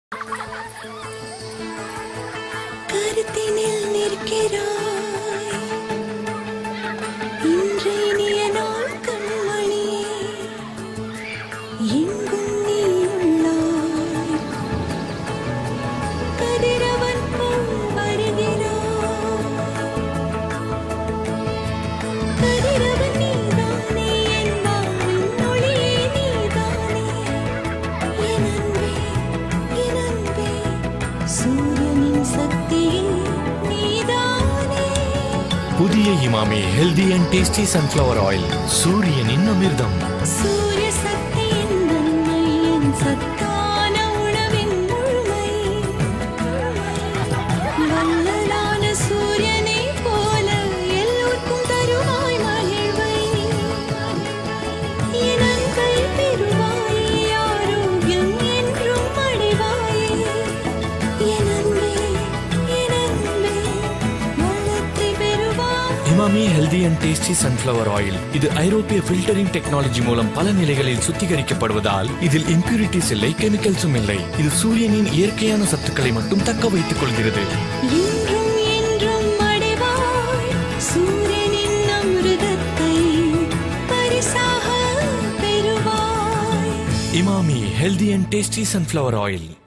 கருத்தினில் நிற்கிறாய் இன்று இனிய நாள் கண்மணியே எங்கும் நீ உள்ளாய் கதிரவன் போல் வருகிறாய் கதிரவன் நீதானே என் வாழ்வின் ஒளியே நீதானே என் அன்பே என் அன்பே சூரியனின் சக்தியே நீதானே புதிய Emami healthy and tasty sunflower oil சூரியனின் அமிர்தம் சூரிய சக்தியின் நன்மை என் சத்தான உணவின் முழுமை வள்ளலான சூரியனை போல எல்லோருக்கும் தருவாய் மகிழ்வை என் அன்பை பெறுவாயே ஆரோக்கியம் என்றும் அடைவாயே என் அன்பே என் அன்பே வளத்தை பெறுவாய் Emami healthy and tasty sunflower oil இது ஐரோப்பிய ஃபில்டரிங் டெக்னாலஜி மூலம் பல நிலைகளில் சுத்திகரிக்கப்படுவதால் இதில் இம்பியூரிட்டிஸ் இல்லை கெமிக்கல்ஸும் இல்லை இது சூரியனின் இயற்கையான சத்துக்களை மட்டும் தக்க வைத்துக் கொள்கிறது என்றும் என்றும் அடைவாய் சூரியனின் அமிர்தத்தை பரிசாக பெறுவாய் Emami healthy and tasty sunflower oil